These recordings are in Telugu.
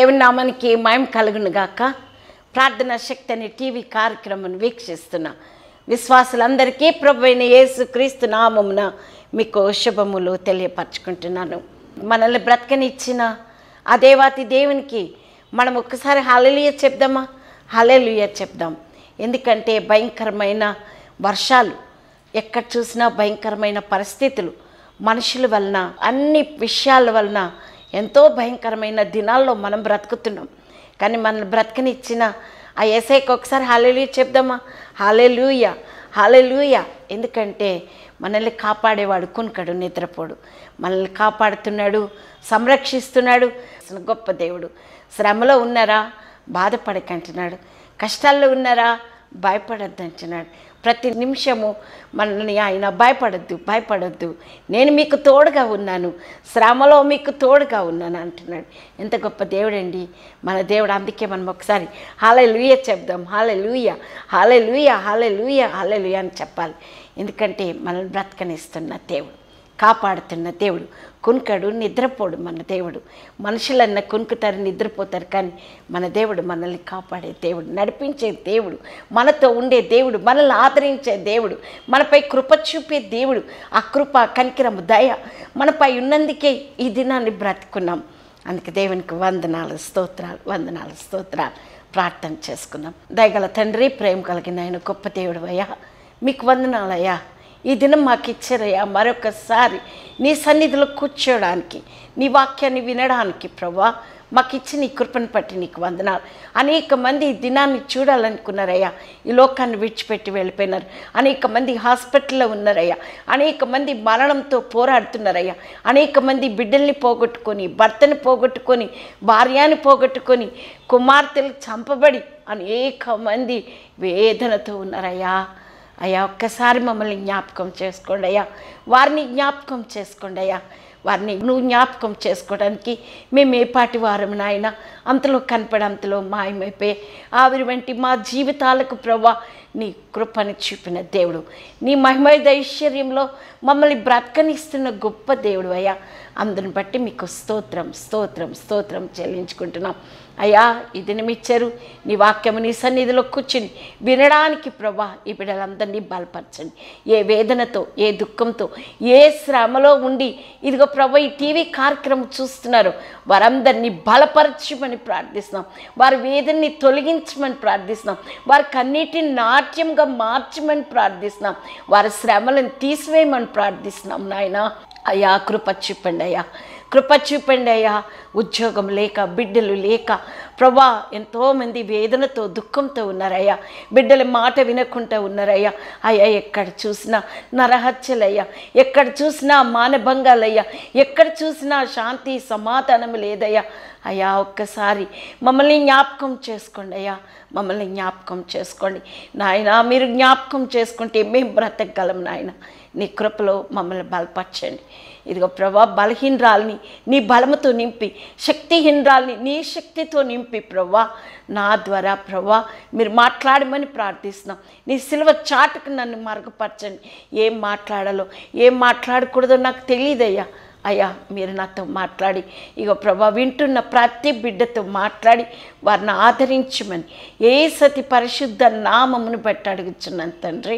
దేవుని నామానికి మయం కలుగును గాక ప్రార్థన శక్తి అనే టీవీ కార్యక్రమం వీక్షిస్తున్న విశ్వాసులందరికీ ప్రభు అయిన యేసు క్రీస్తు నామమున మీకు శుభములు తెలియపరచుకుంటున్నాను మనల్ని బ్రతకనిచ్చిన ఆ దేవాతి దేవునికి మనం ఒక్కసారి హల్లెలూయ చెప్దామా హల్లెలూయ చెప్దాం ఎందుకంటే భయంకరమైన వర్షాలు ఎక్కడ చూసినా భయంకరమైన పరిస్థితులు మనుషుల వలన అన్ని విషయాల వలన ఎంతో భయంకరమైన దినాల్లో మనం బ్రతుకుతున్నాం కానీ మనల్ని బ్రతకనిచ్చిన ఆ ఏసైకి ఒకసారి హాలెలుయ చెప్దామా హాలెలుయ హాలెలుయ ఎందుకంటే మనల్ని కాపాడేవాడు కునుకడు నిద్రపోడు మనల్ని కాపాడుతున్నాడు సంరక్షిస్తున్నాడు అసలు గొప్ప దేవుడు శ్రమలో ఉన్నారా బాధపడకంటున్నాడు కష్టాల్లో ఉన్నారా భయపడద్దు అంటున్నాడు ప్రతి నిమిషము మనల్ని ఆయన భయపడద్దు భయపడద్దు నేను మీకు తోడుగా ఉన్నాను శ్రమలో మీకు తోడుగా ఉన్నాను అంటున్నాడు ఎంత గొప్ప దేవుడండి మన దేవుడు అందుకే మనం ఒకసారి హాలే లూయ చెప్దాం హాలే లూయ హాలే లూయ హాలే లూయ హాలే లూయ అని చెప్పాలి ఎందుకంటే మనల్ని బ్రతకనిస్తున్న దేవుడు కాపాడుతున్న దేవుడు కునుకడు నిద్రపోడు మన దేవుడు మనుషులన్న కునుకుతారు నిద్రపోతారు కానీ మన దేవుడు మనల్ని కాపాడే దేవుడు నడిపించే దేవుడు మనతో ఉండే దేవుడు మనల్ని ఆదరించే దేవుడు మనపై కృప చూపే దేవుడు ఆ కృప కనికిరము దయ మనపై ఉన్నందుకే ఈ దినాన్ని బ్రతుకున్నాం అందుకే దేవునికి వందనాలు స్తోత్రాలు వందనాలు స్తోత్రాలు ప్రార్థన చేసుకున్నాం దయగల తండ్రి ప్రేమ కలిగిన ఆయన గొప్ప దేవుడు అయ్యా మీకు వందనాలయ్యా ఈ దినం మాకు ఇచ్చారయ్యా మరొకసారి నీ సన్నిధిలో కూర్చోడానికి నీ వాక్యాన్ని వినడానికి ప్రభా మాకు ఇచ్చి నీ కృపను పట్టి నీకు వందనాలు అనేక మంది ఈ దినాన్ని చూడాలనుకున్నారయ్యా ఈ లోకాన్ని విడిచిపెట్టి వెళ్ళిపోయినారు అనేక మంది హాస్పిటల్లో ఉన్నారయ్యా అనేక మంది మరణంతో పోరాడుతున్నారయ్యా అనేక మంది బిడ్డల్ని పోగొట్టుకొని భర్తని పోగొట్టుకొని భార్యని పోగొట్టుకొని కుమార్తెలు చంపబడి అనేక మంది వేదనతో ఉన్నారయ్యా అయ్యా ఒక్కసారి మమ్మల్ని జ్ఞాపకం చేసుకోండి అయ్యా వారిని జ్ఞాపకం చేసుకోండి అయ్యా వారిని నువ్వు జ్ఞాపకం చేసుకోవడానికి మేము ఏ పాటి వారం నాయన అంతలో కనపడి అంతలో మాయమైపోయి ఆవిరి వంటి మా జీవితాలకు ప్రభా నీ కృపని చూపిన దేవుడు నీ మహిమ ఐశ్వర్యంలో మమ్మల్ని బ్రతకనిస్తున్న గొప్ప దేవుడు అయ్యా అందుని బట్టి మీకు స్తోత్రం స్తోత్రం స్తోత్రం చెల్లించుకుంటున్నాం అయ్యా ఈ దినమిచ్చారు నీ వాక్యము నీ సన్నిధిలో కూర్చుని వినడానికి ప్రభా ఈ బిడ్డలందరినీ బలపరచండి ఏ వేదనతో ఏ దుఃఖంతో ఏ శ్రమలో ఉండి ఇదిగో ప్రభా ఈ టీవీ కార్యక్రమం చూస్తున్నారు వారందరినీ బలపరచమని ప్రార్థిస్తున్నాం వారి వేదనని తొలగించమని ప్రార్థిస్తున్నాం వారి కన్నీటిని నాట్యంగా మార్చమని ప్రార్థిస్తున్నాం వారి శ్రమలను తీసివేయమని ప్రార్థిస్తున్నాం నాయన అయ్యా కృప చూపండి అయ్యా కృప చూపండి అయ్యా ఉద్యోగం లేక బిడ్డలు లేక ప్రభా ఎంతోమంది వేదనతో దుఃఖంతో ఉన్నారయ్యా బిడ్డల మాట వినకుండా ఉన్నారయ్యా అయ్యా ఎక్కడ చూసినా నరహత్యలయ్యా ఎక్కడ చూసినా మానభంగాలయ్యా ఎక్కడ చూసినా శాంతి సమాధానం లేదయ్యా అయ్యా ఒక్కసారి మమ్మల్ని జ్ఞాపకం చేసుకోండి అయ్యా మమ్మల్ని జ్ఞాపకం చేసుకోండి నాయన మీరు జ్ఞాపకం చేసుకుంటే మేము బ్రతకగలం నాయన నీ కృపలో మమ్మల్ని బలపరచండి ఇదిగో ప్రభా బలహీనరాల్ని నీ బలముతో నింపి శక్తిహీనరాల్ని నీ శక్తితో నింపి ప్రభా నా ద్వారా ప్రభా మీరు మాట్లాడమని ప్రార్థిస్తున్నాం నీ సిలువ చాటుకు నన్ను మరుగుపరచండి ఏం మాట్లాడాలో ఏం మాట్లాడకూడదో నాకు తెలియదయ్యా అయ్యా మీరు నాతో మాట్లాడి ఇక ప్రభా వింటున్న ప్రతి బిడ్డతో మాట్లాడి వారిని ఆదరించమని ఏ సతి పరిశుద్ధ నామమును బట్టి అడుగుచున్నాను తండ్రి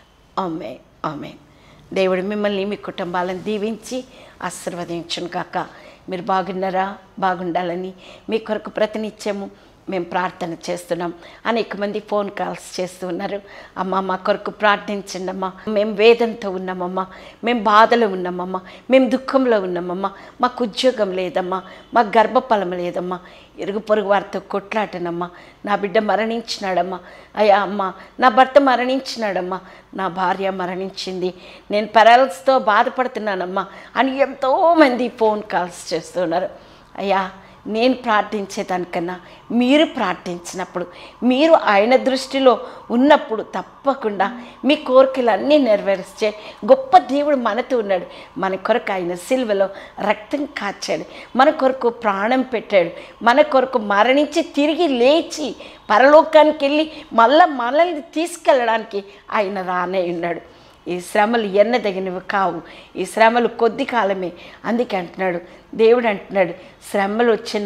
ఆమె ఆమె దేవుడు మిమ్మల్ని మీ కుటుంబాలను దీవించి ఆశీర్వదించును కాక మీరు బాగున్నారా బాగుండాలని మీ కొరకు ప్రతినిత్యము మేము ప్రార్థన చేస్తున్నాం అనేక మంది ఫోన్ కాల్స్ చేస్తూ ఉన్నారు అమ్మ మా కొరకు ప్రార్థించండి అమ్మా మేము వేదనతో ఉన్నామమ్మా మేము బాధలో ఉన్నామమ్మా మేము దుఃఖంలో ఉన్నామమ్మా మాకు ఉద్యోగం లేదమ్మా మాకు గర్భఫలం లేదమ్మా ఇరుగు పొరుగు వారితో కొట్లాటనమ్మా నా బిడ్డ మరణించినాడమ్మా అయ్యా అమ్మ నా భర్త మరణించినాడమ్మా నా భార్య మరణించింది నేను పెరల్స్తో బాధపడుతున్నానమ్మా అని ఎంతోమంది ఫోన్ కాల్స్ చేస్తున్నారు అయ్యా నేను ప్రార్థించేదానికన్నా మీరు ప్రార్థించినప్పుడు మీరు ఆయన దృష్టిలో ఉన్నప్పుడు తప్పకుండా మీ కోరికలన్నీ నెరవేర్చే గొప్ప దేవుడు మనతో ఉన్నాడు మన కొరకు ఆయన సిల్వలో రక్తం కాచాడు మన కొరకు ప్రాణం పెట్టాడు మన కొరకు మరణించి తిరిగి లేచి పరలోకానికి వెళ్ళి మళ్ళా మనల్ని తీసుకెళ్ళడానికి ఆయన రానే ఉన్నాడు ఈ శ్రమలు ఎన్నదగినవి కావు ఈ శ్రమలు కొద్ది కాలమే అందుకే అంటున్నాడు దేవుడు అంటున్నాడు శ్రమలు వచ్చినా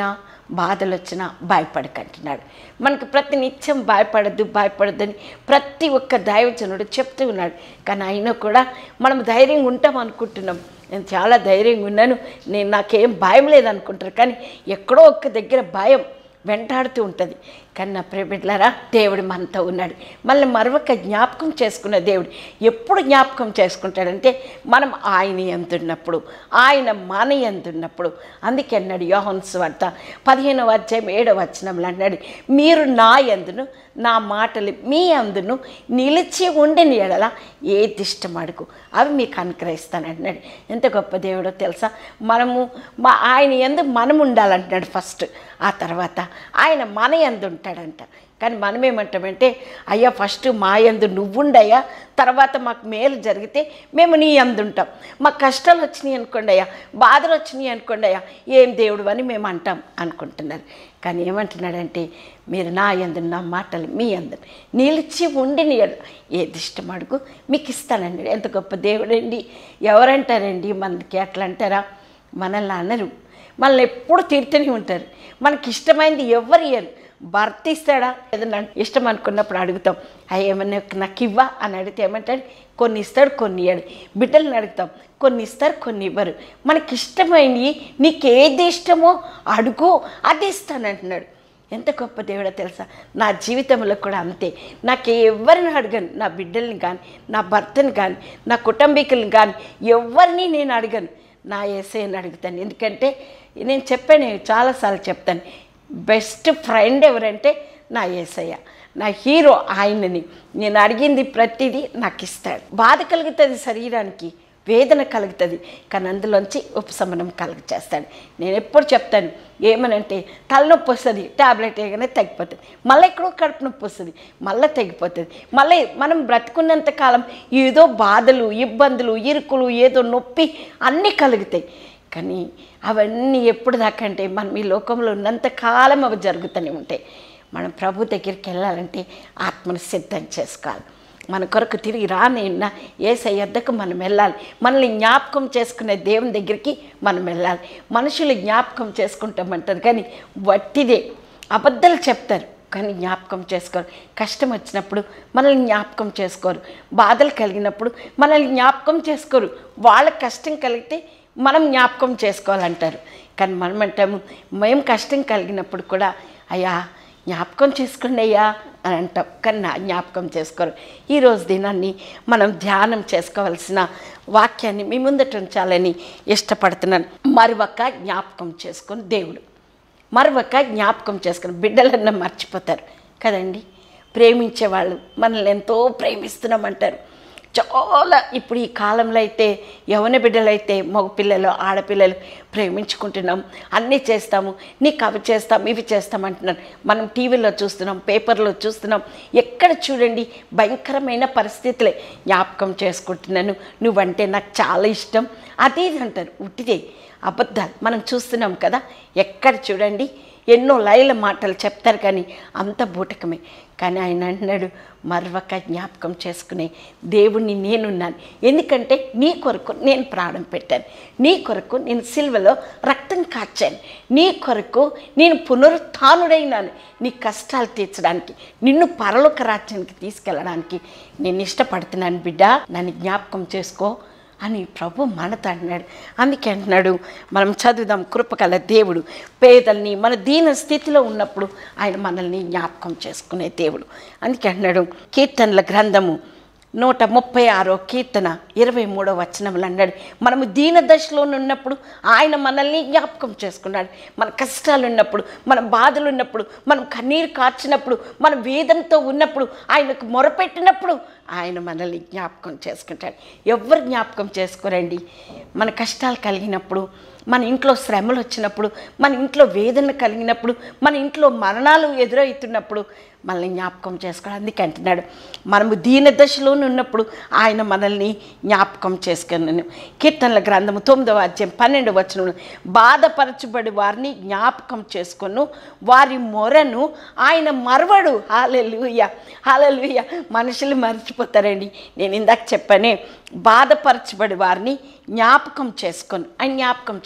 బాధలు వచ్చినా భయపడకంటున్నాడు మనకు ప్రతి నిత్యం భయపడద్దు భయపడద్దని ప్రతి ఒక్క దైవజనుడు చెప్తూ ఉన్నాడు కానీ అయినా కూడా మనం ధైర్యంగా ఉంటాం అనుకుంటున్నాం నేను చాలా ధైర్యంగా ఉన్నాను నేను నాకేం భయం లేదనుకుంటారు కానీ ఎక్కడో ఒక్క దగ్గర భయం వెంటాడుతూ ఉంటుంది కానీ నా ప్రియబిడ్లారా దేవుడు మనతో ఉన్నాడు మళ్ళీ మరొక జ్ఞాపకం చేసుకున్న దేవుడు ఎప్పుడు జ్ఞాపకం చేసుకుంటాడంటే మనం ఆయన ఎందున్నప్పుడు ఆయన మన ఎందున్నప్పుడు అందుకే అన్నాడు యోహన్ స్వార్త పదిహేనవ అధ్యాయం ఏడవ వచనంలో అన్నాడు మీరు నా ఎందును నా మాటలు మీ అందును నిలిచి ఉండిన ఎడల ఏది ఇష్టం అడుగు అవి మీకు అనుగ్రహిస్తాను అంటున్నాడు ఎంత గొప్ప దేవుడో తెలుసా మనము మా ఆయన ఎందు మనం ఉండాలంటున్నాడు ఫస్ట్ ఆ తర్వాత ఆయన మన ఎందు ఉంటాడంట కానీ మనం ఏమంటామంటే అయ్యా ఫస్ట్ మా యందు నువ్వుండయ్యా తర్వాత మాకు మేలు జరిగితే మేము నీ యందు ఉంటాం మాకు కష్టాలు వచ్చినాయి అనుకోండి అయ్యా బాధలు వచ్చినాయి అనుకోండి అయ్యా ఏం దేవుడు అని మేము అంటాం అనుకుంటున్నారు కానీ ఏమంటున్నాడంటే మీరు నా యందు నా మాటలు మీ అందు నిలిచి ఉండిన ఎడల ఏది ఇష్టం అడుగు మీకు ఇస్తానండి ఎంత గొప్ప దేవుడండి ఎవరంటారండి మనకి అట్లా అంటారా మనల్ని అనరు మనల్ని ఎప్పుడు తిడుతూనే ఉంటారు మనకి ఇష్టమైంది ఎవరు ఇయ్యరు భర్త ఇస్తాడా ఏదన్నా ఇష్టం అనుకున్నప్పుడు అడుగుతాం అయ్యి ఏమన్నా నాకు ఇవ్వా అని అడిగితే ఏమంటాడు కొన్ని ఇస్తాడు కొన్ని ఇయ్యడు బిడ్డలను అడుగుతాం కొన్ని ఇస్తారు కొన్ని ఇవ్వరు మనకి ఇష్టమైనవి నీకు ఏది ఇష్టమో అడుగు అది ఇస్తానంటున్నాడు ఎంత గొప్ప దేవుడో తెలుసా నా జీవితంలో కూడా అంతే నాకు ఎవరిని అడగను నా బిడ్డల్ని కానీ నా భర్తని కానీ నా కుటుంబీకుల్ని కానీ ఎవరిని నేను అడగను నా ఏసైని అడుగుతాను ఎందుకంటే నేను చెప్పాను చాలాసార్లు చెప్తాను బెస్ట్ ఫ్రెండ్ ఎవరంటే నా ఏసయ్య నా హీరో ఆయనని నేను అడిగింది ప్రతిదీ నాకు ఇస్తాడు బాధ కలుగుతుంది శరీరానికి వేదన కలుగుతుంది కానీ అందులోంచి ఉపశమనం కలుగు చేస్తాడు నేను ఎప్పుడు చెప్తాను ఏమనంటే తలనొప్పి వస్తుంది టాబ్లెట్ వేయగానే తగ్గిపోతుంది మళ్ళీ ఎక్కడో కడుపు నొప్పి వస్తుంది మళ్ళీ తగ్గిపోతుంది మళ్ళీ మనం బ్రతుకున్నంత కాలం ఏదో బాధలు ఇబ్బందులు ఇరుకులు ఏదో నొప్పి అన్నీ కలుగుతాయి కానీ అవన్నీ ఎప్పుడు దాకా అంటే మనం ఈ లోకంలో ఉన్నంత కాలం అవి జరుగుతూనే ఉంటాయి మనం ప్రభు దగ్గరికి వెళ్ళాలంటే ఆత్మను సిద్ధం చేసుకోవాలి మన కొరకు తిరిగి రానైనా ఏసై వద్దకు మనం వెళ్ళాలి మనల్ని జ్ఞాపకం చేసుకునే దేవుని దగ్గరికి మనం వెళ్ళాలి మనుషులు జ్ఞాపకం చేసుకుంటామంటారు కానీ వట్టిదే అబద్ధాలు చెప్తారు కానీ జ్ఞాపకం చేసుకోరు కష్టం వచ్చినప్పుడు మనల్ని జ్ఞాపకం చేసుకోరు బాధలు కలిగినప్పుడు మనల్ని జ్ఞాపకం చేసుకోరు వాళ్ళ కష్టం కలిగితే మనం జ్ఞాపకం చేసుకోవాలంటారు కానీ మనం అంటాము మేము కష్టం కలిగినప్పుడు కూడా అయ్యా జ్ఞాపకం చేసుకోండి అయ్యా అని అంటాం కానీ నా జ్ఞాపకం చేసుకోరు ఈరోజు దినాన్ని మనం ధ్యానం చేసుకోవాల్సిన వాక్యాన్ని మీ ముందట ఉంచాలని ఇష్టపడుతున్నాను మరొక జ్ఞాపకం చేసుకొని దేవుడు మరొక జ్ఞాపకం చేసుకుని బిడ్డలన్నా మర్చిపోతారు కదండి ప్రేమించే వాళ్ళు మనల్ని ఎంతో ప్రేమిస్తున్నామంటారు చాలా ఇప్పుడు ఈ కాలంలో అయితే యవన బిడ్డలైతే మగపిల్లలు ఆడపిల్లలు ప్రేమించుకుంటున్నాం అన్నీ చేస్తాము నీకు అవి చేస్తాం ఇవి చేస్తాం అంటున్నారు మనం టీవీలో చూస్తున్నాం పేపర్లో చూస్తున్నాం ఎక్కడ చూడండి భయంకరమైన పరిస్థితులే జ్ఞాపకం చేసుకుంటున్నాను నువ్వంటే నాకు చాలా ఇష్టం అది ఇది అంటారు ఉట్టిదే అబద్ధాలు మనం చూస్తున్నాం కదా ఎక్కడ చూడండి ఎన్నో లైల మాటలు చెప్తారు కానీ అంత బూటకమే కానీ ఆయన అంటున్నాడు మరొక జ్ఞాపకం చేసుకునే దేవుణ్ణి నేనున్నాను ఎందుకంటే నీ కొరకు నేను ప్రాణం పెట్టాను నీ కొరకు నేను సిల్వలో రక్తం కాచాను నీ కొరకు నేను పునరుత్డైనాను నీ కష్టాలు తీర్చడానికి నిన్ను పరలోక రాజ్యానికి తీసుకెళ్ళడానికి నేను ఇష్టపడుతున్నాను బిడ్డ నన్ను జ్ఞాపకం చేసుకో అని ప్రభు మనతో అంటున్నాడు అందుకే అంటున్నాడు మనం చదువుదాం కృపకల దేవుడు పేదల్ని మన దీన స్థితిలో ఉన్నప్పుడు ఆయన మనల్ని జ్ఞాపకం చేసుకునే దేవుడు అందుకే అంటున్నాడు కీర్తనల గ్రంథము నూట ముప్పై ఆరో కీర్తన ఇరవై మూడో వచనములు అన్నాడు మనము దీన దశలో ఉన్నప్పుడు ఆయన మనల్ని జ్ఞాపకం చేసుకున్నాడు మన కష్టాలు ఉన్నప్పుడు మన బాధలు ఉన్నప్పుడు మనం కన్నీరు కార్చినప్పుడు మన వేదనతో ఉన్నప్పుడు ఆయనకు మొరపెట్టినప్పుడు ఆయన మనల్ని జ్ఞాపకం చేసుకుంటాడు ఎవరు జ్ఞాపకం చేసుకోరండి మన కష్టాలు కలిగినప్పుడు మన ఇంట్లో శ్రమలు వచ్చినప్పుడు మన ఇంట్లో వేదన కలిగినప్పుడు మన ఇంట్లో మరణాలు ఎదురవుతున్నప్పుడు మనల్ని జ్ఞాపకం చేసుకోవడం అందుకే అంటున్నాడు మనము దీన దశలోనే ఉన్నప్పుడు ఆయన మనల్ని జ్ఞాపకం చేసుకున్నాను కీర్తనల గ్రంథము తొమ్మిదవ అధ్యాయం పన్నెండు వచనం బాధపరచబడి వారిని జ్ఞాపకం చేసుకొను వారి మొరను ఆయన మరవడు హాలెలుయ హాలెలుయ మనుషులు మర్చిపోతారండి నేను ఇందాక చెప్పానే బాధపరచబడి వారిని జ్ఞాపకం చేసుకొని ఆయన జ్ఞాపకం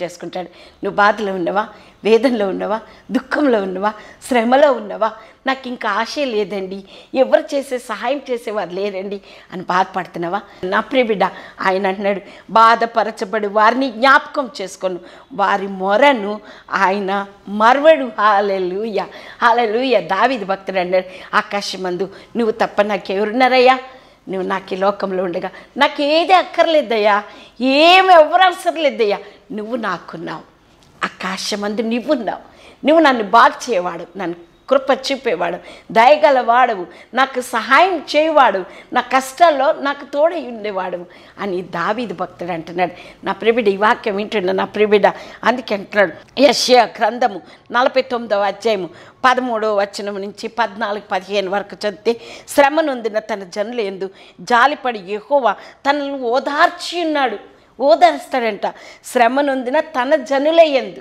చేసుకుంటాడు నువ్వు బాధలో ఉన్నవా వేదనలో ఉన్నవా దుఃఖంలో ఉన్నవా శ్రమలో ఉన్నవా నాకు ఇంకా ఆశ లేదండి ఎవరు చేసే సహాయం చేసేవారు లేరండి అని బాధపడుతున్నావా నా ప్రియబిడ్డ ఆయన అంటున్నాడు బాధపరచబడి వారిని జ్ఞాపకం చేసుకొను వారి మొరను ఆయన మరవడు హాలెలుయ హాలెలుయ దావిది భక్తుడు అన్నాడు ఆకాశమందు నువ్వు తప్ప నాకెవరున్నారయ్యా నువ్వు నాకు ఈ లోకంలో ఉండగా నాకు ఏది అక్కర్లేదయ్యా ఏమి ఎవరు అవసరం లేదయ్యా నువ్వు నాకున్నావు ఆకాశమందు నువ్వున్నావు నువ్వు నన్ను బాగు చేయవాడు నన్ను కృప చూపేవాడు దయగలవాడవు నాకు సహాయం చేయవాడు నా కష్టాల్లో నాకు తోడై ఉండేవాడు అని దావీదు భక్తుడు అంటున్నాడు నా ప్రిబిడ ఈ వాక్యం వింటున్నా నా ప్రిబిడ అందుకే అంటున్నాడు యశ్య గ్రంథము నలభై తొమ్మిదవ అధ్యాయము పదమూడవ వచనం నుంచి పద్నాలుగు పదిహేను వరకు చదివితే శ్రమ నొందిన తన జనులు ఎందు జాలిపడి యెహోవా తనను ఓదార్చి ఉన్నాడు ఓదార్స్తాడంట శ్రమ నొందిన తన జనుల ఎందు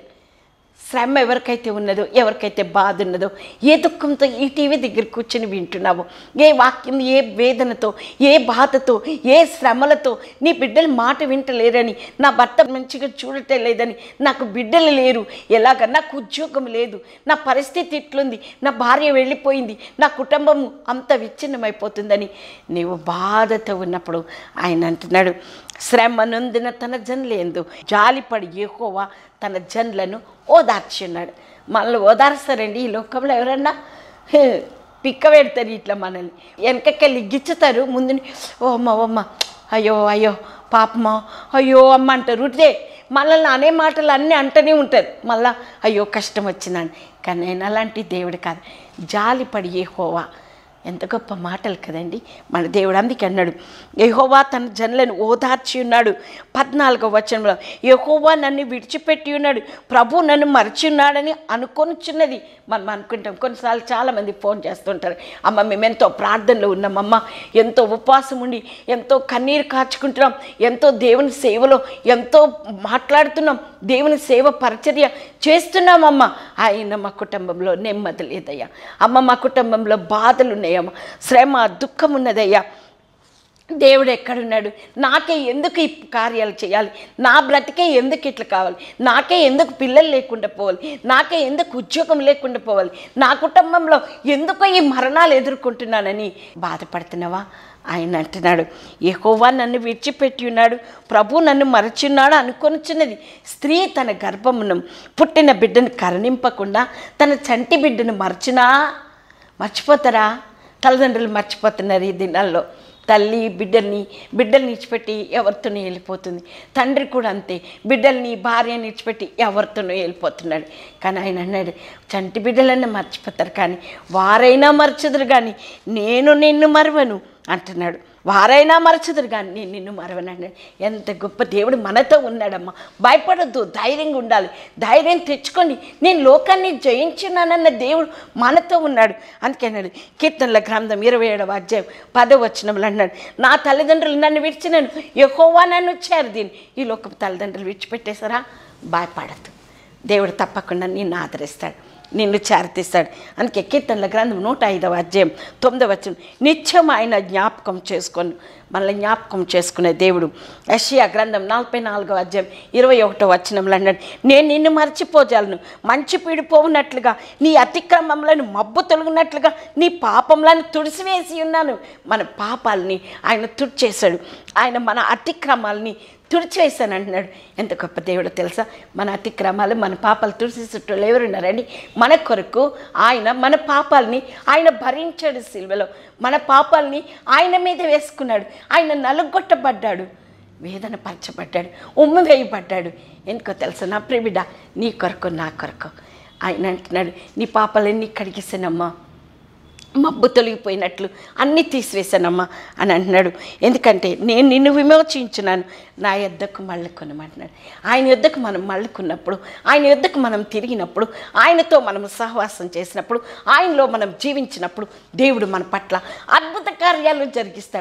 శ్రమ ఎవరికైతే ఉన్నదో ఎవరికైతే బాధ ఉన్నదో ఏ దుఃఖంతో ఈ టీవీ దగ్గర కూర్చొని వింటున్నావో ఏ వాక్యం ఏ వేదనతో ఏ బాధతో ఏ శ్రమలతో నీ బిడ్డలు మాట వింటలేరని నా భర్త మంచిగా చూడటం లేదని నాకు బిడ్డలు లేరు ఎలాగ నాకు ఉద్యోగం లేదు నా పరిస్థితి ఇట్లుంది నా భార్య వెళ్ళిపోయింది నా కుటుంబం అంత విచ్ఛిన్నమైపోతుందని నీవు బాధతో ఉన్నప్పుడు ఆయన అంటున్నాడు శ్రమ నొందిన తన జనులేందు జాలిపడి ఏకోవా తన జన్లను ఓదార్చున్నాడు మనల్ని ఓదార్స్తారండి ఈ లోకంలో ఎవరన్నా హే, పిక్క పెడతారు ఇట్లా మనల్ని వెనకకెళ్ళి గిచ్చుతారు ముందు ఓ అమ్మ ఓ అమ్మ అయ్యో అయ్యో పాపమా అయ్యో అమ్మ అంటారు ఉడితే మనల్ని అనే మాటలు అన్నీ అంటూనే ఉంటారు మళ్ళా అయ్యో కష్టం వచ్చిందని కానీ నేను అలాంటి దేవుడు కాదు జాలిపడి ఏ హోవా ఎంత గొప్ప మాటలు కదండి మన దేవుడు అందుకే అన్నాడు యెహోవా తన జనులను ఓదార్చి ఉన్నాడు పద్నాలుగో వచనంలో యెహోవా నన్ను విడిచిపెట్టి ఉన్నాడు ప్రభు నన్ను మరిచి ఉన్నాడని అనుకొనిచున్నది మనం అనుకుంటాం కొన్నిసార్లు చాలామంది ఫోన్ చేస్తుంటారు అమ్మ మేము ఎంతో ప్రార్థనలో ఉన్నామమ్మ ఎంతో ఉపవాసం ఉండి ఎంతో కన్నీరు కాచుకుంటున్నాం ఎంతో దేవుని సేవలో ఎంతో మాట్లాడుతున్నాం దేవుని సేవ పరిచర్య చేస్తున్నామమ్మ ఆయన మా కుటుంబంలో నెమ్మది లేదయ్యా అమ్మ మా కుటుంబంలో బాధలు ఉన్నాయమ్మ శ్రమ దుఃఖం ఉన్నదయ్యా దేవుడు ఎక్కడున్నాడు నాకే ఎందుకు ఈ కార్యాలు చేయాలి నా బ్రతికే ఎందుకు ఇట్లా కావాలి నాకే ఎందుకు పిల్లలు లేకుండా పోవాలి నాకే ఎందుకు ఉద్యోగం లేకుండా పోవాలి నా కుటుంబంలో ఎందుకో ఈ మరణాలు ఎదుర్కొంటున్నానని బాధపడుతున్నావా ఆయన అంటున్నాడు ఎక్కువ నన్ను విడిచిపెట్టి ఉన్నాడు ప్రభు నన్ను మరచున్నాడు అనుకొనిచున్నది స్త్రీ తన గర్భమును పుట్టిన బిడ్డను కరుణింపకుండా తన చంటి బిడ్డను మరచునా మర్చిపోతారా తల్లిదండ్రులు మర్చిపోతున్నారు ఈ దినాల్లో తల్లి బిడ్డల్ని బిడ్డల్ని ఇచ్చిపెట్టి ఎవరితోనో వెళ్ళిపోతుంది తండ్రి కూడా అంతే బిడ్డల్ని భార్యని ఇచ్చిపెట్టి ఎవరితోనో వెళ్ళిపోతున్నాడు కానీ ఆయన అన్నాడు చంటి బిడ్డలన్నీ మర్చిపోతారు కానీ వారైనా మర్చదురు కానీ నేను నిన్ను మరవను అంటున్నాడు వారైనా మరచదురు కానీ నేను నిన్ను మరవనండి ఎంత గొప్ప దేవుడు మనతో ఉన్నాడమ్మా భయపడొద్దు ధైర్యంగా ఉండాలి ధైర్యం తెచ్చుకొని నేను లోకాన్ని జయించున్నానన్న దేవుడు మనతో ఉన్నాడు అందుకే అన్నాడు కీర్తనల గ్రంథం ఇరవై ఏడవ అధ్యాయం పదవ వచనంలో అన్నాడు నా తల్లిదండ్రులు నన్ను విడిచినాను ఎక్కువ నన్ను వచ్చారు దీన్ని ఈ లోకపు తల్లిదండ్రులు విడిచిపెట్టేశారా భయపడద్దు దేవుడు తప్పకుండా నిన్ను ఆదరిస్తాడు నిన్ను చేరతీస్తాడు అందుకే కీర్తనల గ్రంథం నూట ఐదవ అధ్యాయం తొమ్మిదవ వచ్చిన నిత్యం ఆయన జ్ఞాపకం చేసుకొని మనల్ని జ్ఞాపకం చేసుకునే దేవుడు యషియా గ్రంథం నలభై నాలుగవ అధ్యాయం ఇరవై ఒకటో వచనంలో అన్నాడు నేను నిన్ను మర్చిపోజాలను మంచి పీడిపోవునట్లుగా నీ అతిక్రమంలను మబ్బు తొలగినట్లుగా నీ పాపంలను తుడిసివేసి ఉన్నాను మన పాపాలని ఆయన తుడిచేశాడు ఆయన మన అతిక్రమాలని తుడిచివేశాను అంటున్నాడు ఎంత గొప్ప దేవుడో తెలుసా మన అతిక్రమాలు మన పాపాలు తుడిచేసేటోళ్ళు ఎవరున్నారండి మన కొరకు ఆయన మన పాపాలని ఆయన భరించాడు సిల్వలో మన పాపాలని ఆయన మీద వేసుకున్నాడు ఆయన నలుగొట్టబడ్డాడు వేదన పరచబడ్డాడు ఉమ్ము వేయబడ్డాడు ఎందుకో తెలుసా నా ప్రిబిడ నీ కొరకు నా కొరకు ఆయన అంటున్నాడు నీ పాపాలన్నీ కడిగేసానమ్మా మబ్బు తొలగిపోయినట్లు అన్నీ తీసివేశానమ్మా అని అంటున్నాడు ఎందుకంటే నేను నిన్ను విమోచించున్నాను నా యొద్దకు మళ్ళుకొనమంటున్నాడు ఆయన యొద్దకు మనం మళ్ళుకున్నప్పుడు ఆయన యొద్దకు మనం తిరిగినప్పుడు ఆయనతో మనం సహవాసం చేసినప్పుడు ఆయనలో మనం జీవించినప్పుడు దేవుడు మన పట్ల అద్భుత కార్యాలు జరిగిస్తాడు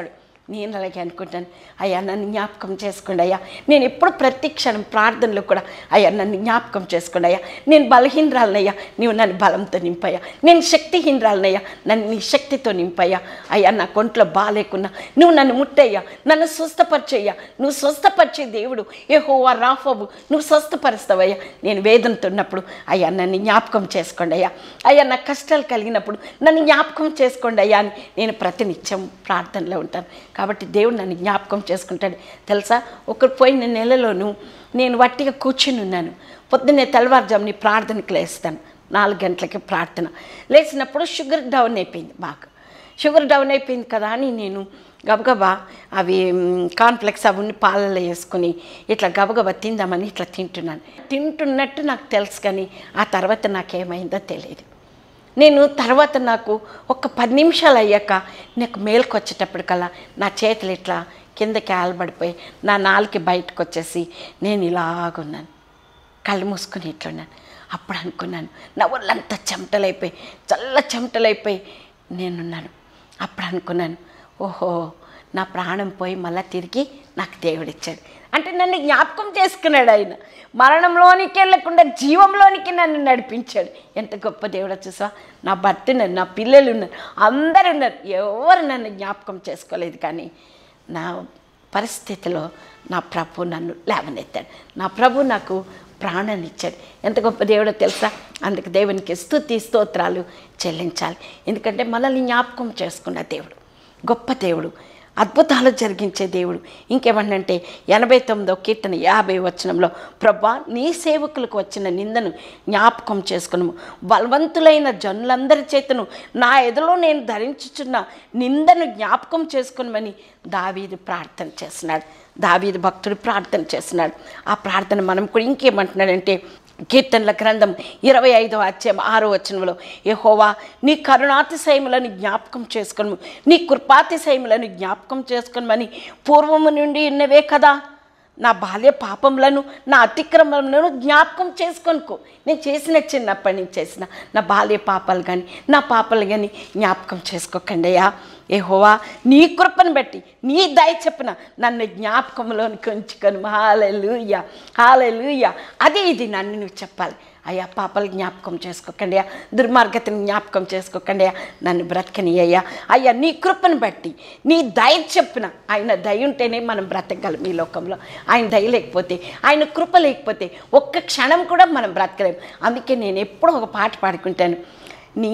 నేను అలాగే అనుకుంటాను అయ్యా నన్ను జ్ఞాపకం చేసుకోండి అయ్యా నేను ఎప్పుడు ప్రతి క్షణం ప్రార్థనలో కూడా అయ్యా నన్ను జ్ఞాపకం చేసుకోండి అయ్యా నేను బలహీనరాలనయ్యా నీవు నన్ను బలంతో నింపయ్యా నేను శక్తిహీనరాలనయ్యా నన్ను నీ శక్తితో నింపయ్యా అయ్యా నా కొంట్లో బాగాలేకున్నా నువ్వు నన్ను ముట్టయ్యా నన్ను స్వస్థపరిచయ్యా నువ్వు స్వస్థపరిచే దేవుడు ఏ హోవా రాఫవు నువ్వు స్వస్థపరుస్తావయ్యా నేను వేదనతో ఉన్నప్పుడు అయ్యా నన్ను జ్ఞాపకం చేసుకోండి అయ్యా అయ్యా నాకు కష్టాలు కలిగినప్పుడు నన్ను జ్ఞాపకం చేసుకోండి అయ్యా అని నేను ప్రతినిత్యం ప్రార్థనలో ఉంటాను కాబట్టి దేవుడు నన్ను జ్ఞాపకం చేసుకుంటాడు తెలుసా ఒక పోయిన నెలలోనూ నేను వట్టిగా కూర్చుని ఉన్నాను పొద్దున్నే తెల్లవారుజాముని ప్రార్థనకి లేస్తాను నాలుగు గంటలకి ప్రార్థన లేచినప్పుడు షుగర్ డౌన్ అయిపోయింది బాగా షుగర్ డౌన్ అయిపోయింది కదా అని నేను గబగబా అవి మ్, కాన్ఫ్లెక్స్ అవన్నీ పాలలో వేసుకుని ఇట్లా గబగబా తిందామని ఇట్లా తింటున్నాను తింటున్నట్టు నాకు తెలుసు కానీ ఆ తర్వాత నాకేమైందో తెలియదు నేను తర్వాత నాకు ఒక పది నిమిషాలు అయ్యాక నాకు మేలుకు వచ్చేటప్పటికల్లా నా చేతులు ఇట్లా కిందకి ఆలబడిపోయి నా నాలుగు బయటకు వచ్చేసి నేను ఇలాగున్నాను కళ్ళు మూసుకుని ఇట్లున్నాను అప్పుడు అనుకున్నాను నా ఒళ్ళంతా చెమటలైపోయి చల్ల చెమటలైపోయి నేనున్నాను అప్పుడు అనుకున్నాను ఓహో నా ప్రాణం పోయి మళ్ళీ తిరిగి నాకు దేవుడిచ్చాడు అంటే నన్ను జ్ఞాపకం చేసుకున్నాడు ఆయన మరణంలోనికి వెళ్ళకుండా జీవంలోనికి నన్ను నడిపించాడు ఎంత గొప్ప దేవుడో చూసా నా భర్త ఉన్నారు నా పిల్లలు ఉన్నారు అందరు ఉన్నారు ఎవరు నన్ను జ్ఞాపకం చేసుకోలేదు కానీ నా పరిస్థితిలో నా ప్రభు నన్ను లేవనెత్తాడు నా ప్రభు నాకు ప్రాణాన్ని ఇచ్చాడు ఎంత గొప్ప దేవుడో తెలుసా అందుకు దేవునికి స్తుతి స్తోత్రాలు చెల్లించాలి ఎందుకంటే మనల్ని జ్ఞాపకం చేసుకున్న దేవుడు గొప్ప దేవుడు అద్భుతాలు జరిగించే దేవుడు ఇంకేమన్నంటే ఎనభై తొమ్మిదో కీర్తన యాభై వచనంలో ప్రభా నీ సేవకులకు వచ్చిన నిందను జ్ఞాపకం చేసుకును బలవంతులైన జనులందరి చేతను నా ఎదులో నేను ధరించుచున్న నిందను జ్ఞాపకం చేసుకునమని దావీదు ప్రార్థన చేస్తున్నాడు దావీదు భక్తుడు ప్రార్థన చేస్తున్నాడు ఆ ప్రార్థన మనం కూడా ఇంకేమంటున్నాడంటే కీర్తనల గ్రంథం ఇరవై ఐదవ అధ్యాయం ఆరో వచనంలో యెహోవా నీ కరుణాతిశయములను జ్ఞాపకం చేసుకొను నీ కృపాతిశయములను జ్ఞాపకం చేసుకొనమని పూర్వము నుండి ఉన్నవే కదా నా బాల్య పాపములను నా అతిక్రమములను జ్ఞాపకం చేసుకొనుకో నేను చేసిన చిన్నప్పటి నుంచి చేసిన నా బాల్య పాపాలు కానీ నా పాపాలు కానీ జ్ఞాపకం చేసుకోకండి అయ్యా ఏహోవా నీ కృపను బట్టి నీ దయ చెప్పున నన్ను జ్ఞాపకంలోనికి ఉంచుకొని హాలెలుయ్య హాలెలుయ్య అదే ఇది నన్ను నువ్వు చెప్పాలి అయ్యా పాపలు జ్ఞాపకం చేసుకోకండి అయ్యా దుర్మార్గతని జ్ఞాపకం చేసుకోకండి అయ్యా నన్ను బ్రతకని అయ్యా అయ్యా నీ కృపను బట్టి నీ దయ చెప్పున ఆయన దయ ఉంటేనే మనం బ్రతకగలం ఈ లోకంలో ఆయన దయ లేకపోతే ఆయన కృప లేకపోతే ఒక్క క్షణం కూడా మనం బ్రతకలేం అందుకే నేను ఎప్పుడూ ఒక పాట పాడుకుంటాను నీ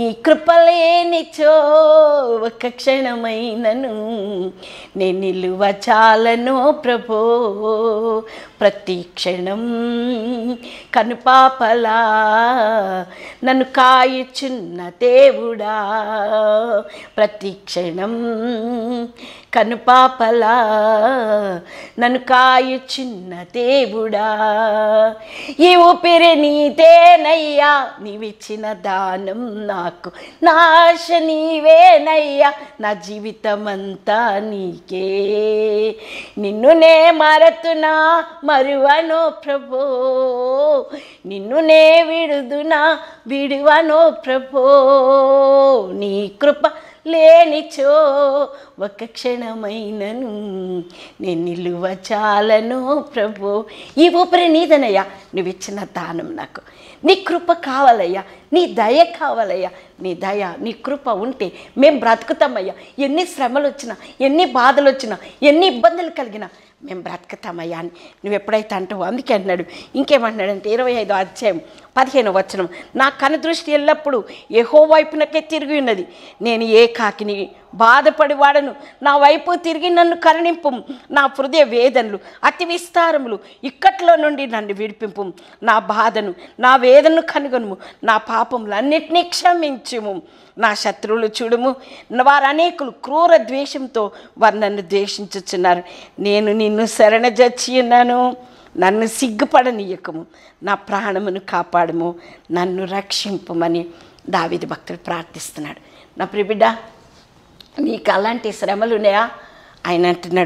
కృపలేనిచో ఒక క్షణమైనను నేను నిలువ చాలను ప్రభో ప్రతి క్షణం కనుపాపలా నన్ను కాయుచున్న దేవుడా ప్రతి క్షణం కనుపాపలా నన్ను కాయుచున్న దేవుడా ఈ ఊపిరి నీదేనయ్యా నీవిచ్చిన దానం నాకు నాశ నీవేనయ్యా నా జీవితం అంతా నీకే నిన్ను నే మరతునా మరువనో ప్రభో నిన్ను నే విడుదునా విడువనో ప్రభో నీ కృప లేనిచో ఒక క్షణమైనను నేను నిలువ చాలను ప్రభు ఈ ఊపిరి నీదనయ్యా నువ్వు ఇచ్చిన దానం నాకు నీ కృప కావాలయ్యా నీ దయ కావాలయ్యా నీ దయ నీ కృప ఉంటే మేము బ్రతుకుతామయ్యా ఎన్ని శ్రమలు వచ్చినా ఎన్ని బాధలు వచ్చినా ఎన్ని ఇబ్బందులు కలిగినా మేము బ్రతుకుతామయ్యా అని నువ్వు ఎప్పుడైతే అంటావు అందుకే అన్నాడు ఇంకేమంటున్నాడంటే ఇరవై ఐదో అధ్యాయం పదిహేను వచనం నా కనుదృష్టి ఎల్లప్పుడూ ఎహో వైపునకే తిరిగి ఉన్నది నేను ఏ కాకిని బాధపడి వాడను నా వైపు తిరిగి నన్ను కరుణింపు నా హృదయ వేదనలు అతి విస్తారములు ఇక్కట్లో నుండి నన్ను విడిపింపు నా బాధను నా వేదనను కనుగొనుము నా పాపములన్నిటినీ క్షమించుము నా శత్రువులు చూడుము వారు అనేకులు క్రూర ద్వేషంతో వారు నన్ను ద్వేషించుచున్నారు నేను నిన్ను శరణజచ్చి ఉన్నాను నన్ను సిగ్గుపడనీయకము నా ప్రాణమును కాపాడము నన్ను రక్షింపమని దావిది భక్తుడు ప్రార్థిస్తున్నాడు నా ప్రిబిడ్డ నీకు అలాంటి శ్రమలు ఉన్నాయా ఆయన అంటున్నాడు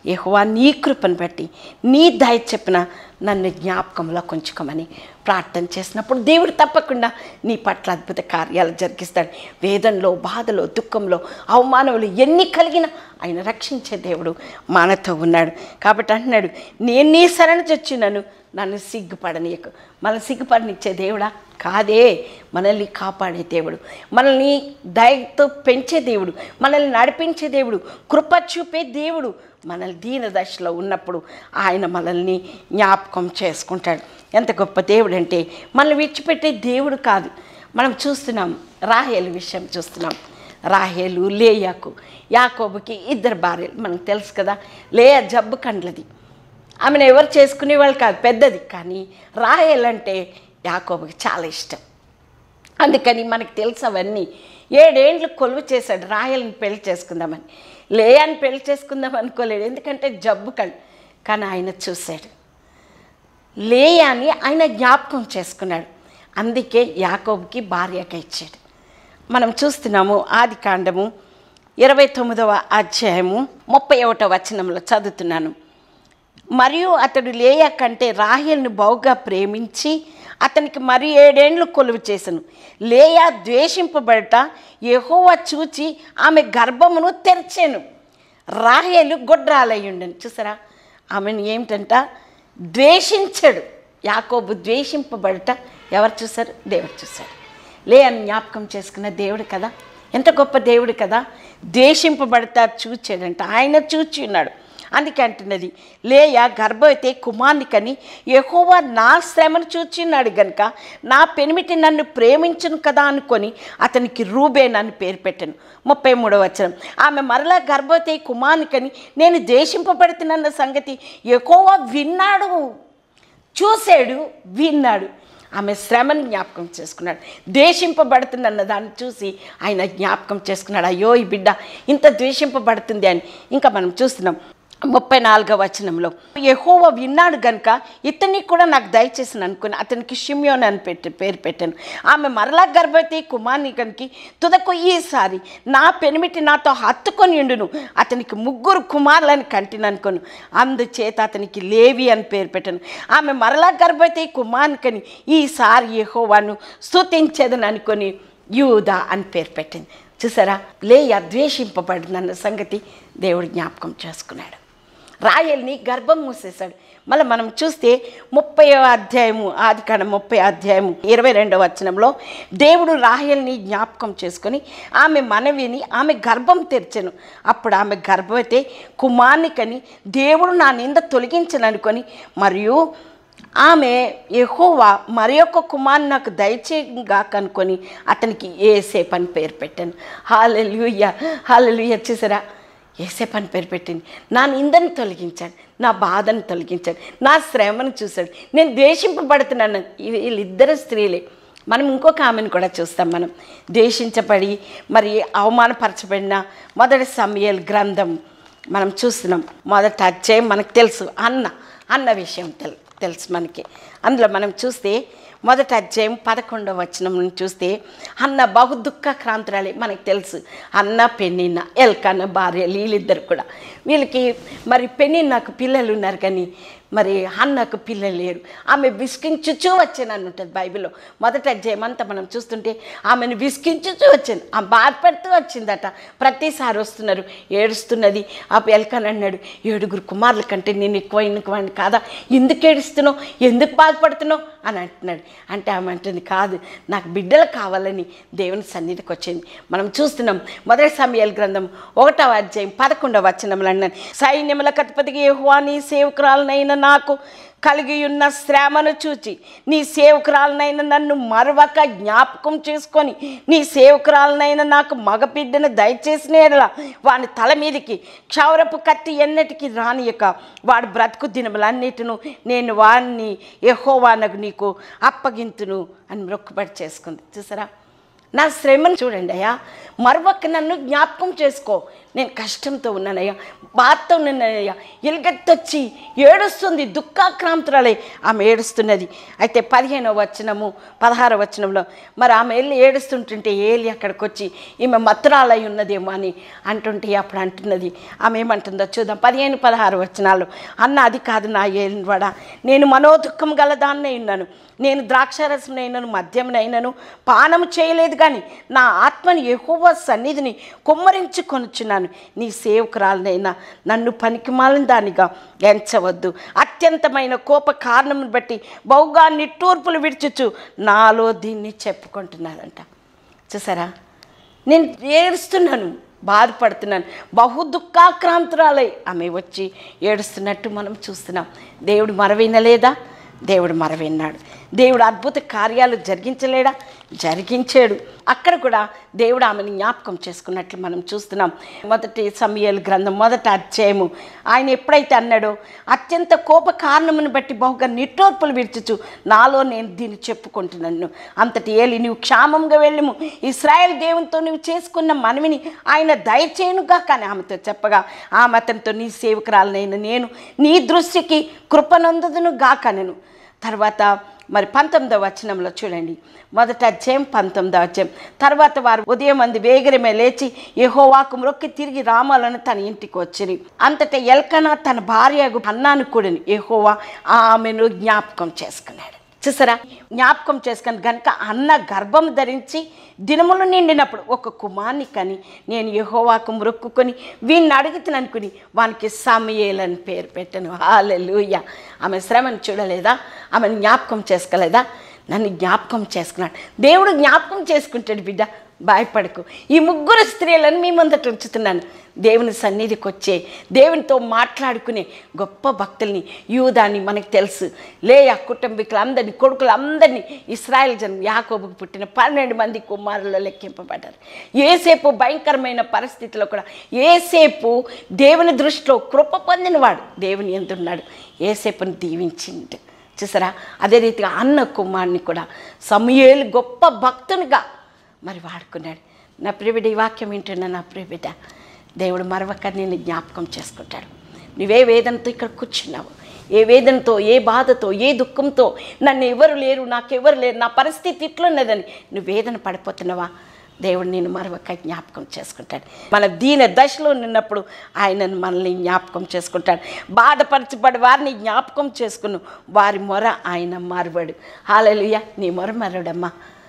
యెహోవా నీ కృపను బట్టి నీ దయ చెప్పిన నన్ను జ్ఞాపకంలో కొంచుకోమని ప్రార్థన చేసినప్పుడు దేవుడు తప్పకుండా నీ పట్ల అద్భుత కార్యాలు జరిగిస్తాడు వేదనలో బాధలో దుఃఖంలో అవమానములు ఎన్ని కలిగినా ఆయన రక్షించే దేవుడు మనతో ఉన్నాడు కాబట్టి అంటున్నాడు నేను నీ శరణ చచ్చినను నన్ను సిగ్గుపడనీయకు మన సిగ్గుపడనిచ్చే దేవుడా కాదే మనల్ని కాపాడే దేవుడు మనల్ని దయతో పెంచే దేవుడు మనల్ని నడిపించే దేవుడు కృప చూపే దేవుడు మనల్ని దీన దశలో ఉన్నప్పుడు ఆయన మనల్ని జ్ఞాపకం చేసుకుంటాడు ఎంత గొప్ప దేవుడు అంటే మనల్ని విడిచిపెట్టే దేవుడు కాదు మనం చూస్తున్నాం రాహేలు విషయం చూస్తున్నాం రాహేలు లేయాకు యాకోబుకి ఇద్దరు భార్యలు మనకు తెలుసు కదా లేయా జబ్బు కండ్లది ఆమెను ఎవరు చేసుకునే వాళ్ళు కాదు పెద్దది కానీ రాహేల్ అంటే యాకోబుకి చాలా ఇష్టం అందుకని మనకు తెలుసు అవన్నీ ఏడేండ్లు కొలువు చేశాడు రాయల్ని పెళ్లి చేసుకుందామని లేయాన్ని పెళ్లి చేసుకుందాం అనుకోలేడు ఎందుకంటే జబ్బు కళ్ళు కానీ ఆయన చూశాడు లేయాని ఆయన జ్ఞాపకం చేసుకున్నాడు అందుకే యాకోబుకి భార్యగా ఇచ్చాడు మనం చూస్తున్నాము ఆది కాండము ఇరవై తొమ్మిదవ అధ్యాయము ముప్పై ఒకటవ వచనంలో చదువుతున్నాను మరియు అతడు లేయ కంటే రాహేల్ని బహుగా ప్రేమించి అతనికి మరి ఏడేండ్లు కొలువు చేసను లేయా ద్వేషింపబడట యెహోవా చూచి ఆమె గర్భమును తెరిచాను రాహేలు గొడ్రాలయ్యుండను చూసారా ఆమెను ఏమిటంట ద్వేషించడు యాకోబు ద్వేషింపబడట ఎవరు చూశారు దేవుడు చూశాడు లే అని జ్ఞాపకం చేసుకున్న దేవుడు కదా ఎంత గొప్ప దేవుడు కదా ద్వేషింపబడతా చూచాడంట ఆయన చూచి ఉన్నాడు అందుకే అంటున్నది లేయ గర్భవతి కుమార్ని కని యెహోవా నా శ్రమను చూచిన్నాడు గనుక నా పెనిమిటి నన్ను ప్రేమించును కదా అనుకొని అతనికి రూబేన్ అని పేరు పెట్టాను ముప్పై మూడవ వచనం ఆమె మరలా గర్భవతి కుమార్ని కని నేను ద్వేషింపబడుతున్న సంగతి యెహోవా విన్నాడు చూశాడు విన్నాడు ఆమె శ్రమను జ్ఞాపకం చేసుకున్నాడు ద్వేషింపబడుతుందన్న దాన్ని చూసి ఆయన జ్ఞాపకం చేసుకున్నాడు అయ్యో ఈ బిడ్డ ఇంత ద్వేషింపబడుతుంది అని ఇంకా మనం చూస్తున్నాం ముప్పై నాలుగవ వచనంలో యెహోవా విన్నాడు గనుక ఇతన్ని కూడా నాకు దయచేసి అనుకుని అతనికి షిమ్యోన్ అని పెట్టి పేరు పెట్టాను ఆమె మరలా గర్భవతి కుమార్ని కనుక తుదకు ఈసారి నా పెనిమిటి నాతో హత్తుకొని ఉండును అతనికి ముగ్గురు కుమారులని కంటిని అనుకోను అందుచేత అతనికి లేవి అని పేరు పెట్టాను ఆమె మరలా గర్భవతి కుమార్ని కని ఈసారి యెహోవాను స్తుతించేదని అనుకొని యూదా అని పేరు పెట్టింది చూసారా లే అద్వేషింపబడిందన్న సంగతి దేవుడు జ్ఞాపకం చేసుకున్నాడు రాయల్ని గర్భం మూసేశాడు మళ్ళీ మనం చూస్తే ముప్పై అధ్యాయము ఆది కాండ ముప్పై అధ్యాయము ఇరవై రెండవ వచనంలో దేవుడు రాహేల్ని జ్ఞాపకం చేసుకొని ఆమె మనవిని ఆమె గర్భం తెరిచెను అప్పుడు ఆమె గర్భవతి కుమార్ని కని దేవుడు నా నింద తొలగించననుకొని మరియు ఆమె యెహోవా మరి యొక్క కుమార్ని నాకు దయచేయగా కనుకొని అతనికి ఏసేపు అని పేరు పెట్టాను హాలెలుయ్య హాలెలుయ్య చూసారా ఏసేపు అని పేరు పెట్టింది నా నిందని తొలగించాడు నా బాధను తొలగించాడు నా శ్రమను చూశాడు నేను ద్వేషింపబడుతున్నాను ఇవి- వీళ్ళిద్దరు స్త్రీలే మనం ఇంకొక ఆమెను కూడా చూస్తాం మనం ద్వేషించబడి మరి అవమానపరచబడిన మొదటి సమయల్ గ్రంథం మనం చూస్తున్నాం మొదట అధ్యాయం మనకు తెలుసు అన్న అన్న విషయం తెలు తెలుసు మనకి అందులో మనం చూస్తే మొదటి అధ్యాయం పదకొండవ వచనం నుంచి చూస్తే అన్న బహు దుఃఖ క్రాంతురాలి మనకు తెలుసు అన్న పెన్నిన్న ఎల్కన్న భార్య వీళ్ళిద్దరు కూడా వీళ్ళకి మరి పెన్నిన్నకు పిల్లలు ఉన్నారు కానీ మరి అన్నకు పిల్లలు లేరు ఆమె విసికించుచూ వచ్చానని ఉంటుంది బైబిల్లో మొదటి అధ్యాయం అంతా మనం చూస్తుంటే ఆమెను విసికించుచూ వచ్చింది ఆ బాధపడుతూ వచ్చిందట ప్రతిసారి వస్తున్నారు ఏడుస్తున్నది ఆ ఎల్కన్ అన్నాడు ఏడుగురు కుమారుల కంటే నేను ఎక్కువ ఇన్నుకోండి కాదా ఎందుకు ఏడుస్తున్నావు ఎందుకు బాధపడుతున్నావు అని అంటున్నాడు అంటే ఆమె అంటుంది కాదు నాకు బిడ్డలు కావాలని దేవుని సన్నిధికి వచ్చింది మనం చూస్తున్నాం మొదటి సమయాల గ్రంథం ఒకటవ అధ్యాయం పదకొండవ వచనంలో అన్నాను సైన్యముల కతిపతికి యెహోవా నీ సేవకురాలనైన నాకు కలిగి ఉన్న శ్రమను చూచి నీ సేవకురాలనైన నన్ను మరొక జ్ఞాపకం చేసుకొని నీ సేవకురాలనైన నాకు మగబిడ్డను దయచేసిన ఎడల వాని తల మీదకి క్షౌరపు కత్తి ఎన్నటికి రానియక వాడు బ్రతుకు దినములన్నిటిను నేను వాడిని యెహోవానకు నీకు అప్పగింతును అని మొక్కుబడి చేసుకుంది చూసారా నా శ్రమను చూడండి అయ్యా మరొక నన్ను జ్ఞాపకం చేసుకో నేను కష్టంతో ఉన్నానయ్యా బాధతో ఉన్నానయ్యా ఎలుగెత్తొచ్చి ఏడుస్తుంది దుఃఖాక్రాంతురాలై ఆమె ఏడుస్తున్నది అయితే పదిహేనవ వచనము పదహారవ వచనంలో మరి ఆమె వెళ్ళి ఏడుస్తుంటుంటే ఏలి అక్కడికి వచ్చి ఈమె మత్తురాలై ఉన్నదేమో అని అంటుంటే అప్పుడు అంటున్నది ఆమె ఏమంటుందో చూద్దాం పదిహేను పదహారు వచనాలు అన్న అది కాదు నా ఏలినవాడ నేను మనోదుఖం గలదాన్నే ఉన్నాను నేను ద్రాక్షారసమునైనను మద్యమునైనను పానము చేయలేదు కానీ నా ఆత్మని ఎక్కువ సన్నిధిని కుమ్మరించుకొనుచున్నాను నీ సేవకురాలనైనా నన్ను పనికిమాలిన దానిగా ఎంచవద్దు అత్యంతమైన కోప కారణమును బట్టి బహుగా నిట్టూర్పులు విడిచుచు నాలో దీన్ని చెప్పుకుంటున్నాదంట చూసారా నేను ఏడుస్తున్నాను బాధపడుతున్నాను బహు దుఃఖాక్రాంతురాలై ఆమె వచ్చి ఏడుస్తున్నట్టు మనం చూస్తున్నాం దేవుడు మరవినలేదా దేవుడు మరవిన్నాడు దేవుడు అద్భుత కార్యాలు జరిగించలేడా జరిగించాడు అక్కడ కూడా దేవుడు ఆమెను జ్ఞాపకం చేసుకున్నట్లు మనం చూస్తున్నాం మొదటి సమయాల గ్రంథం మొదట అధ్యాయము ఆయన ఎప్పుడైతే అన్నాడో అత్యంత కోప కారణమును బట్టి బహుగా నిట్టోర్పులు విడిచుచు నాలో నేను దీన్ని చెప్పుకుంటున్నాను అంతటి ఏలి నీవు క్షామంగా వెళ్ళము ఇస్రాయేల్ దేవునితో నువ్వు చేసుకున్న మనవిని ఆయన దయచేయునుగా కానీ ఆమెతో చెప్పగా ఆమె అతనితో నీ సేవకురాలనైన నేను నీ దృష్టికి కృపనందుదును గాకనెను తర్వాత మరి పంతొమ్మిదవ వచనంలో చూడండి మొదట అధ్యాయం పంతొమ్మిదవ అధ్యాయం తర్వాత వారు ఉదయం మంది వేగరమే లేచి యెహోవాకు మ్రొక్కి తిరిగి రామాలను తన ఇంటికి వచ్చిరి అంతటా ఎల్కనా తన భార్య అన్నాను కూడాని యెహోవా ఆమెను జ్ఞాపకం చేసుకున్నాడు చూసారా జ్ఞాపకం చేసుకుని గనుక అన్న గర్భం ధరించి దినములు నిండినప్పుడు ఒక కుమార్ని కని నేను యెహోవాకు మొక్కుకొని వీడిని అడుగుతాను అనుకుని వానికి సమయేలని పేరు పెట్టాను హాలెలూయ ఆమె శ్రమను చూడలేదా ఆమెను జ్ఞాపకం చేసుకోలేదా నన్ను జ్ఞాపకం చేసుకున్నాడు దేవుడు జ్ఞాపకం చేసుకుంటాడు బిడ్డ భయపడకు ఈ ముగ్గురు స్త్రీలను మీ ముందట ఉంచుతున్నాను దేవుని సన్నిధికి వచ్చే దేవునితో మాట్లాడుకునే గొప్ప భక్తుల్ని యూదాన్ని మనకు తెలుసు లేయా కుటుంబీకులందరినీ కొడుకులందరినీ ఇస్రాయల్ జనం యాకోబుకు పుట్టిన పన్నెండు మంది కుమారులు లెక్కింపబడ్డారు ఏసేపు భయంకరమైన పరిస్థితిలో కూడా ఏసేపు దేవుని దృష్టిలో కృప పొందినవాడు దేవుని ఎందున్నాడు ఏసేపుని దీవించిండు చూసారా అదే రీతిగా అన్న కుమార్ని కూడా సమయేలు గొప్ప భక్తునిగా మరి వాడుకున్నాడు నా ప్రియబిడ్డ ఈ వాక్యం వింటున్నా నా ప్రియబిడ్డ దేవుడు మరొక నేను జ్ఞాపకం చేసుకుంటాడు నువ్వే వేదనతో ఇక్కడ కూర్చున్నావు ఏ వేదనతో ఏ బాధతో ఏ దుఃఖంతో నన్ను ఎవరు లేరు నాకెవరు లేరు నా పరిస్థితి ఇట్లున్నదని నువ్వు వేదన పడిపోతున్నావా దేవుడు నేను మరొక జ్ఞాపకం చేసుకుంటాడు మన దీన దశలో ఉన్నప్పుడు ఆయనను మనల్ని జ్ఞాపకం చేసుకుంటాడు బాధపరచబడి వారిని జ్ఞాపకం చేసుకును వారి మొర ఆయన మరవడు హాలలుయ నీ మొర మరవడమ్మా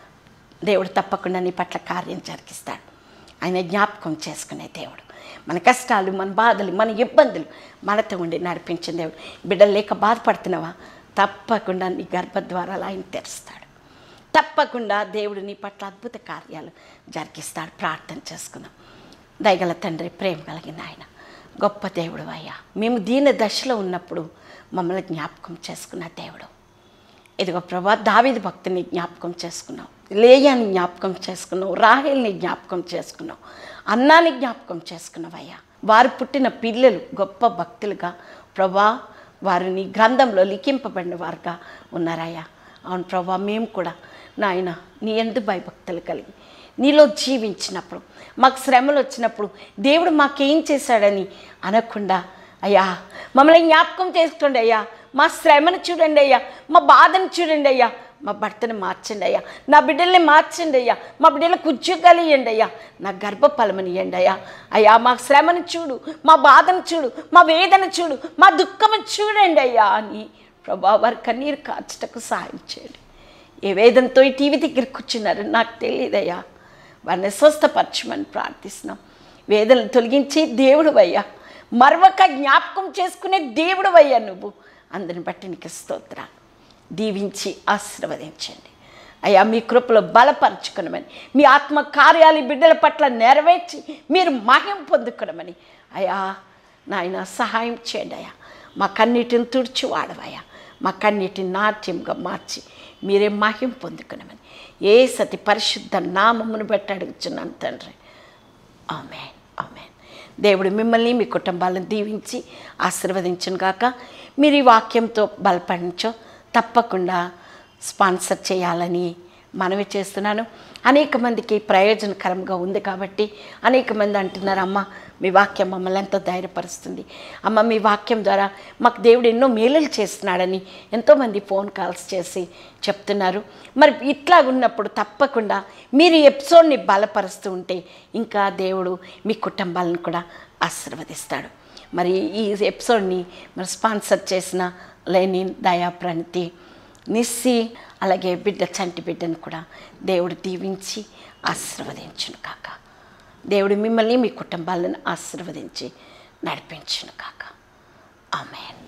దేవుడు తప్పకుండా నీ పట్ల కార్యం జరిగిస్తాడు ఆయన జ్ఞాపకం చేసుకునే దేవుడు మన కష్టాలు మన బాధలు మన ఇబ్బందులు మనతో ఉండి నడిపించిన దేవుడు బిడ్డలు లేక బాధపడుతున్నావా తప్పకుండా నీ గర్భద్వారాలు ఆయన తెరుస్తాడు తప్పకుండా దేవుడు నీ పట్ల అద్భుత కార్యాలు జరిగిస్తాడు ప్రార్థన చేసుకుందాం దయగల తండ్రి ప్రేమ కలిగిన ఆయన గొప్ప దేవుడు అయ్యా మేము దీన దశలో ఉన్నప్పుడు మమ్మల్ని జ్ఞాపకం చేసుకున్న దేవుడు ఇదిగో ప్రభా దావిది భక్తిని జ్ఞాపకం చేసుకున్నావు లేయాని జ్ఞాపకం చేసుకున్నావు రాహేల్ని జ్ఞాపకం చేసుకున్నావు అన్నాని జ్ఞాపకం చేసుకున్నావయ్యా వారు పుట్టిన పిల్లలు గొప్ప భక్తులుగా ప్రభా వారిని గ్రంథంలో లిఖింపబడిన వారుగా ఉన్నారయ్యా అవును ప్రభా మేము కూడా నాయన నీ ఎందు భయభక్తులు కలిగి నీలో జీవించినప్పుడు మాకు శ్రమలు వచ్చినప్పుడు దేవుడు మాకేం చేశాడని అనకుండా అయ్యా మమ్మల్ని జ్ఞాపకం చేసుకోండి అయ్యా మా శ్రమను చూడండి అయ్యా మా బాధను చూడండి అయ్యా మా భర్తను మార్చండి అయ్యా నా బిడ్డల్ని మార్చండి అయ్యా మా బిడ్డలకు ఉద్యోగాలు ఇవ్వండి అయ్యా నా గర్భఫలమని ఇవ్వండి అయ్యా అయ్యా మా శ్రమను చూడు మా బాధను చూడు మా వేదన చూడు మా దుఃఖము చూడండి అయ్యా అని ప్రభా వారి కన్నీరు కార్చటకు సహాయం చేయండి ఏ వేదంతో ఈ టీవీ దగ్గర కూర్చున్నారు నాకు తెలియదయ్యా వారిని స్వస్థపరచమని ప్రార్థిస్తున్నాం వేదనలు తొలగించి దేవుడు అయ్యా మరొక జ్ఞాపకం చేసుకునే దేవుడు అయ్యా నువ్వు అందరిని బట్టి నీకు స్తోత్రాలు దీవించి ఆశీర్వదించండి అయ్యా మీ కృపలో బలపరచుకునమని మీ ఆత్మ కార్యాలు ఈ బిడ్డల పట్ల నెరవేర్చి మీరు మహిం పొందుకునమని అయ్యా నాయన సహాయం చేయండి అయ్యా మా కన్నీటిని తుడిచి వాడవయ్యా మా కన్నీటిని నాట్యంగా మార్చి మీరే మహిం పొందుకునమని ఏ సతి పరిశుద్ధ నామమును బట్టి అడుగుచున్నాను తండ్రి ఆమెన్ ఆమెన్ దేవుడు మిమ్మల్ని మీ కుటుంబాలను దీవించి ఆశీర్వదించును గాక మీరు ఈ వాక్యంతో బలపడించో తప్పకుండా స్పాన్సర్ చేయాలని మనవి చేస్తున్నాను అనేక మందికి ప్రయోజనకరంగా ఉంది కాబట్టి అనేక మంది అంటున్నారు అమ్మ మీ వాక్యం మమ్మల్ని ఎంతో ధైర్యపరుస్తుంది అమ్మ మీ వాక్యం ద్వారా మాకు దేవుడు ఎన్నో మేలులు చేస్తున్నాడని ఎంతోమంది ఫోన్ కాల్స్ చేసి చెప్తున్నారు మరి ఇట్లా ఉన్నప్పుడు తప్పకుండా మీరు ఈ ఎపిసోడ్ని బలపరుస్తూ ఉంటే ఇంకా దేవుడు మీ కుటుంబాలను కూడా ఆశీర్వదిస్తాడు మరి ఈ ఎపిసోడ్ని మరి స్పాన్సర్ చేసిన లేని దయా ప్రణితి నిస్సి అలాగే బిడ్డ చంటి బిడ్డను కూడా దేవుడు దీవించి ఆశీర్వదించును కాక దేవుడు మిమ్మల్ని మీ కుటుంబాలను ఆశీర్వదించి నడిపించును కాక ఆమెన్